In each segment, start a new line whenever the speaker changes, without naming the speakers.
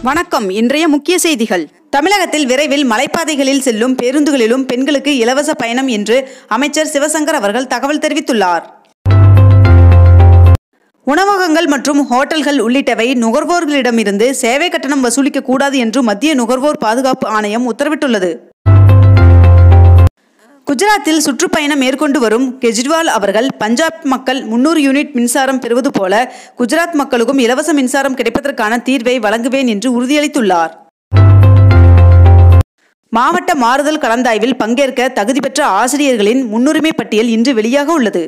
வணக்கம் இன்றைய முக்கிய செய்திகள் தமிழகத்தில் விரைவில் மலைப்பாதைகளில் செல்லும் பேருந்துகளிலும் பெண்களுக்கு இலவச பயணம் என்று அமைச்சர் சிவசங்கர் அவர்கள் தகவல் தெரிவித்துள்ளார் உணவகங்கள் மற்றும் ஹோட்டல்கள் உள்ளிட்டவை நுகர்வோர்களிடமிருந்து சேவை கட்டணம் வசூலிக்க கூடாது என்று மத்திய நுகர்வோர் பாதுகாப்பு ஆணையம் உத்தரவிட்டுள்ளது குஜராத்தில் சுற்றுப்பயணம் மேற்கொண்டு வரும் கெஜ்ரிவால் அவர்கள் பஞ்சாப் மக்கள் முன்னூறு யூனிட் மின்சாரம் பெறுவது போல குஜராத் மக்களுக்கும் இலவச மின்சாரம் கிடைப்பதற்கான தீர்வை வழங்குவேன் என்று உறுதியளித்துள்ளார் மாவட்ட மாறுதல் கலந்தாய்வில் பங்கேற்க தகுதி பெற்ற ஆசிரியர்களின் முன்னுரிமை பட்டியல் இன்று வெளியாக உள்ளது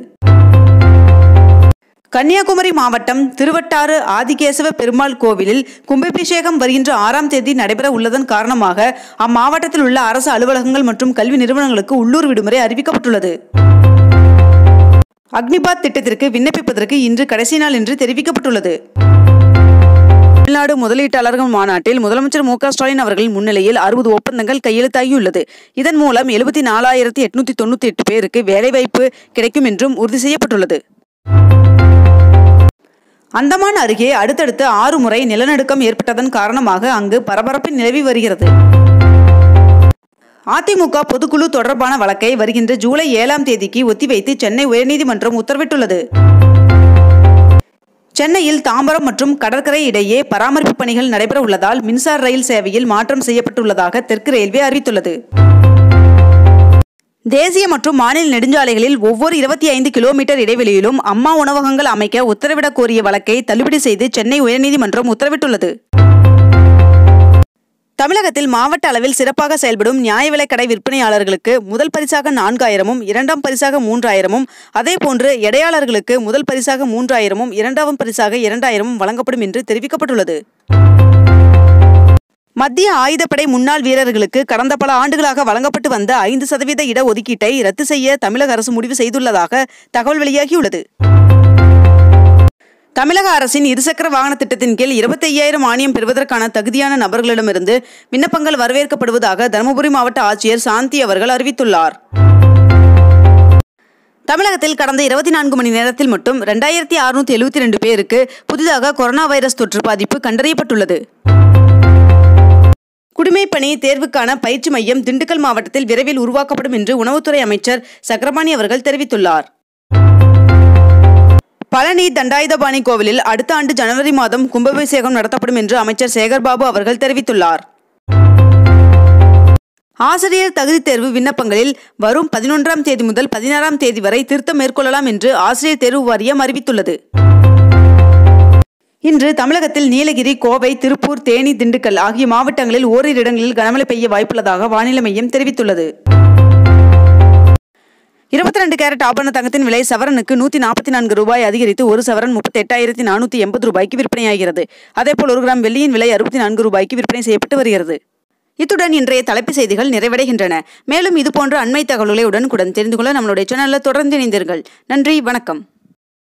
கன்னியாகுமரி மாவட்டம் திருவட்டாறு ஆதிகேசவ பெருமாள் கோவிலில் கும்பாபிஷேகம் வருகின்ற ஆறாம் தேதி நடைபெற உள்ளதன் காரணமாக அம்மாவட்டத்தில் உள்ள அரசு அலுவலகங்கள் மற்றும் கல்வி நிறுவனங்களுக்கு உள்ளூர் விடுமுறை அறிவிக்கப்பட்டுள்ளது அக்னிபாத் திட்டத்திற்கு விண்ணப்பிப்பதற்கு இன்று கடைசி நாள் என்று தெரிவிக்கப்பட்டுள்ளது தமிழ்நாடு முதலீட்டாளர்கள் மாநாட்டில் முதலமைச்சர் மு க ஸ்டாலின் அவர்கள் முன்னிலையில் அறுபது ஒப்பந்தங்கள் கையெழுத்தாகியுள்ளது இதன் மூலம் எழுபத்தி நாலாயிரத்தி எட்நூத்தி தொண்ணூத்தி எட்டு பேருக்கு வேலைவாய்ப்பு கிடைக்கும் என்றும் உறுதி செய்யப்பட்டுள்ளது அந்தமான் அருகே அடுத்தடுத்து ஆறு முறை நிலநடுக்கம் ஏற்பட்டதன் காரணமாக அங்கு பரபரப்பு நிலவி வருகிறது அதிமுக பொதுக்குழு தொடர்பான வழக்கை வருகின்ற ஜூலை ஏழாம் தேதிக்கு ஒத்திவைத்து சென்னை உயர்நீதிமன்றம் உத்தரவிட்டுள்ளது சென்னையில் தாம்பரம் மற்றும் கடற்கரை இடையே பராமரிப்பு பணிகள் நடைபெற உள்ளதால் மின்சார ரயில் சேவையில் மாற்றம் செய்யப்பட்டுள்ளதாக தெற்கு ரயில்வே அறிவித்துள்ளது தேசிய மற்றும் மாநில நெடுஞ்சாலைகளில் ஒவ்வொரு இருபத்தி ஐந்து கிலோமீட்டர் இடைவெளியிலும் அம்மா உணவகங்கள் அமைக்க உத்தரவிடக் கோரிய வழக்கை தள்ளுபடி செய்து சென்னை உயர்நீதிமன்றம் உத்தரவிட்டுள்ளது தமிழகத்தில் மாவட்ட அளவில் சிறப்பாக செயல்படும் நியாய விலைக்கடை விற்பனையாளர்களுக்கு முதல் பரிசாக நான்காயிரமும் இரண்டாம் பரிசாக மூன்றாயிரமும் அதேபோன்று எடையாளர்களுக்கு முதல் பரிசாக மூன்றாயிரமும் இரண்டாம் பரிசாக இரண்டாயிரமும் வழங்கப்படும் என்று தெரிவிக்கப்பட்டுள்ளது மத்திய ஆயுதப்படை முன்னாள் வீரர்களுக்கு கடந்த பல ஆண்டுகளாக வழங்கப்பட்டு வந்த ஐந்து சதவீத இடஒதுக்கீட்டை ரத்து செய்ய தமிழக அரசு முடிவு செய்துள்ளதாக தகவல் வெளியாகியுள்ளது தமிழக அரசின் இருசக்கர வாகன திட்டத்தின் கீழ் இருபத்தி ஐயாயிரம் மானியம் பெறுவதற்கான தகுதியான நபர்களிடமிருந்து விண்ணப்பங்கள் வரவேற்கப்படுவதாக தருமபுரி மாவட்ட ஆட்சியர் சாந்தி அவர்கள் அறிவித்துள்ளார் தமிழகத்தில் கடந்த இருபத்தி நான்கு மணி நேரத்தில் மட்டும் ரெண்டாயிரத்தி அறுநூத்தி எழுபத்தி ரெண்டு பேருக்கு புதிதாக கொரோனா வைரஸ் தொற்று பாதிப்பு கண்டறியப்பட்டுள்ளது குடிமைப்பணி தேர்வுக்கான பயிற்சி மையம் திண்டுக்கல் மாவட்டத்தில் விரைவில் உருவாக்கப்படும் என்று உணவுத்துறை அமைச்சர் சக்கரபாணி அவர்கள் தெரிவித்துள்ளார் பழனி தண்டாயுதபாணி கோவிலில் அடுத்த ஆண்டு ஜனவரி மாதம் கும்பாபிஷேகம் நடத்தப்படும் என்று அமைச்சர் சேகர்பாபு அவர்கள் தெரிவித்துள்ளார் ஆசிரியர் தகுதி தேர்வு விண்ணப்பங்களில் வரும் பதினொன்றாம் தேதி முதல் பதினாறாம் தேதி வரை திருத்தம் மேற்கொள்ளலாம் என்று ஆசிரியர் தேர்வு வாரியம் அறிவித்துள்ளது இன்று தமிழகத்தில் நீலகிரி கோவை திருப்பூர் தேனி திண்டுக்கல் ஆகிய மாவட்டங்களில் ஓரிரு இடங்களில் கனமழை பெய்ய வாய்ப்புள்ளதாக வானிலை மையம் தெரிவித்துள்ளது இருபத்தி ரெண்டு கேரட் ஆபரண தங்கத்தின் விலை சவரனுக்கு நூற்றி நாற்பத்தி நான்கு ரூபாய் அதிகரித்து ஒரு சவரன் முப்பத்தி எட்டாயிரத்தி நானூற்றி எண்பது ரூபாய்க்கு விற்பனையாகிறது அதேபோல் ஒரு கிராம் வெள்ளியின் விலை அறுபத்தி நான்கு ரூபாய்க்கு விற்பனை செய்யப்பட்டு வருகிறது இத்துடன் இன்றைய தலைப்பு செய்திகள் நிறைவடைகின்றன மேலும் இதுபோன்ற அண்மை தகவல்களை உடனுக்குடன் தெரிந்து கொள்ள நம்மளுடைய சேனலில் தொடர்ந்து இணைந்தீர்கள் நன்றி வணக்கம்